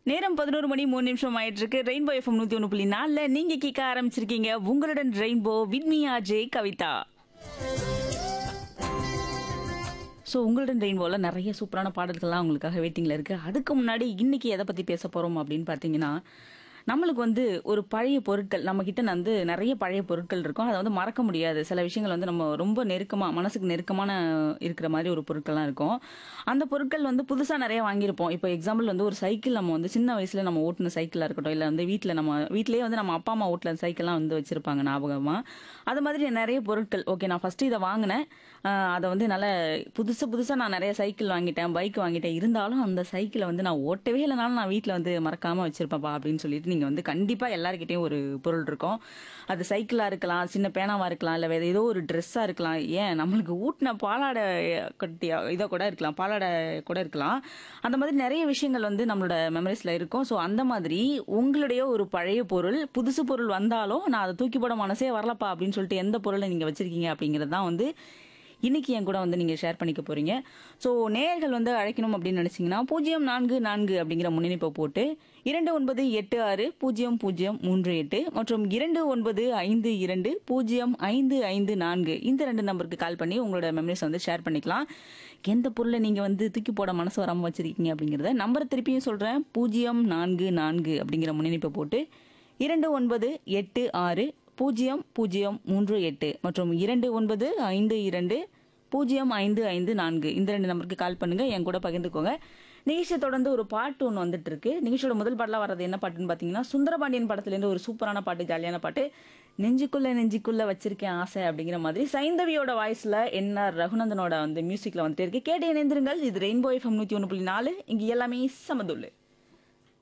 நேரம் பதினோரு மணி மூணு நிமிஷம் ஆயிட்டு இருக்கு ரெயின்போ எஃப்எம் நூத்தி ஒன்று புள்ளி நாலுல நீங்க கேட்க ஆரம்பிச்சிருக்கீங்க உங்களுடன் ரெயின்போ வித்மியா ஜே கவிதா ஸோ உங்களுடன் ரெயின்போவில் நிறைய சூப்பரான பாடல்கள்லாம் உங்களுக்காக வெயிட்டிங்கில் இருக்குது அதுக்கு முன்னாடி இன்னைக்கு எதை பற்றி பேச போகிறோம் அப்படின்னு பார்த்தீங்கன்னா நம்மளுக்கு வந்து ஒரு பழைய பொருட்கள் நம்ம கிட்ட வந்து நிறைய பழைய பொருட்கள் இருக்கும் அதை வந்து மறக்க முடியாது சில விஷயங்கள் வந்து நம்ம ரொம்ப நெருக்கமாக மனசுக்கு நெருக்கமான இருக்கிற மாதிரி ஒரு பொருட்கள்லாம் இருக்கும் அந்த பொருட்கள் வந்து புதுசாக நிறைய வாங்கியிருப்போம் இப்போ எக்ஸாம்பிள் வந்து ஒரு சைக்கிள் நம்ம வந்து சின்ன வயசில் நம்ம ஓட்டின சைக்கிளாக இருக்கட்டும் இல்லை வந்து வீட்டில் நம்ம வீட்டிலேயே வந்து நம்ம அப்பா அம்மா ஓட்டின சைக்கிள்லாம் வந்து வச்சுருப்பாங்க ஞாபகமாக அது மாதிரி நிறைய பொருட்கள் ஓகே நான் ஃபஸ்ட்டு இதை வாங்கினேன் ஆஹ் அதை வந்து நல்ல புதுசு புதுசாக நான் நிறைய சைக்கிள் வாங்கிட்டேன் பைக் வாங்கிட்டேன் இருந்தாலும் அந்த சைக்கிளை வந்து நான் ஓட்டவே இல்லைனாலும் நான் வீட்டில் வந்து மறக்காமல் வச்சிருப்பேன்ப்பா அப்படின்னு சொல்லிட்டு நீங்கள் வந்து கண்டிப்பாக எல்லாருக்கிட்டையும் ஒரு பொருள் இருக்கும் அது சைக்கிளாக இருக்கலாம் சின்ன பேனாவாக இருக்கலாம் இல்லை வேறு ஏதோ ஒரு ட்ரெஸ்ஸாக இருக்கலாம் ஏன் நம்மளுக்கு ஊட்டின பாலாடை கட்டியா இதை கூட இருக்கலாம் பாலாடை கூட இருக்கலாம் அந்த மாதிரி நிறைய விஷயங்கள் வந்து நம்மளோட மெமரிஸில் இருக்கும் ஸோ அந்த மாதிரி உங்களுடைய ஒரு பழைய பொருள் புதுசு பொருள் வந்தாலும் நான் அதை தூக்கி போட மனசே வரலப்பா அப்படின்னு சொல்லிட்டு எந்த பொருளை நீங்கள் வச்சிருக்கீங்க அப்படிங்கிறது தான் வந்து இன்னைக்கு என் கூட வந்து நீங்கள் ஷேர் பண்ணிக்க போறீங்க ஸோ நேயர்கள் வந்து அழைக்கணும் அப்படின்னு நினச்சிங்கன்னா பூஜ்ஜியம் நான்கு நான்கு அப்படிங்கிற முன்னணிப்பை போட்டு இரண்டு ஒன்பது எட்டு ஆறு பூஜ்ஜியம் பூஜ்ஜியம் மூன்று எட்டு மற்றும் இரண்டு ஒன்பது ஐந்து இரண்டு பூஜ்ஜியம் ஐந்து ஐந்து நான்கு இந்த ரெண்டு நம்பருக்கு கால் பண்ணி உங்களோட மெமரிஸ் வந்து ஷேர் பண்ணிக்கலாம் எந்த பொருளை நீங்கள் வந்து தூக்கி போட மனசு வராமல் வச்சிருக்கீங்க அப்படிங்கிறத நம்பர் திருப்பியும் சொல்கிறேன் பூஜ்ஜியம் நான்கு நான்கு அப்படிங்கிற முன்னணிப்பை போட்டு இரண்டு ஒன்பது எட்டு ஆறு பூஜ்ஜியம் பூஜ்ஜியம் மூன்று எட்டு மற்றும் இரண்டு ஒன்பது ஐந்து இரண்டு பூஜ்ஜியம் ஐந்து ஐந்து நான்கு இந்த ரெண்டு நம்பருக்கு கால் பண்ணுங்க என் கூட பகிர்ந்துக்கோங்க நிகழ்ச்சியை தொடர்ந்து ஒரு பாட்டு ஒன்று வந்துட்டு இருக்கு நிகழ்ச்சியோட முதல் பாடலாம் வர்றது என்ன பாட்டுன்னு பார்த்தீங்கன்னா சுந்தரபாண்டியன் படத்துலேருந்து ஒரு சூப்பரான பாட்டு ஜாலியான பாட்டு நெஞ்சுக்குள்ள நெஞ்சுக்குள்ள வச்சிருக்கேன் ஆசை அப்படிங்கிற மாதிரி சைந்தவியோட வாய்ஸ்ல என்ஆர் ரகுநந்தனோட வந்து மியூசிக்ல வந்துட்டு இருக்கு கேட்டு இணைந்திருங்கள் இது ரெயின்போ எஃப்எம் நூற்றி ஒன்று புள்ளி நாலு இங்கே எல்லாமே சமதுள்ளு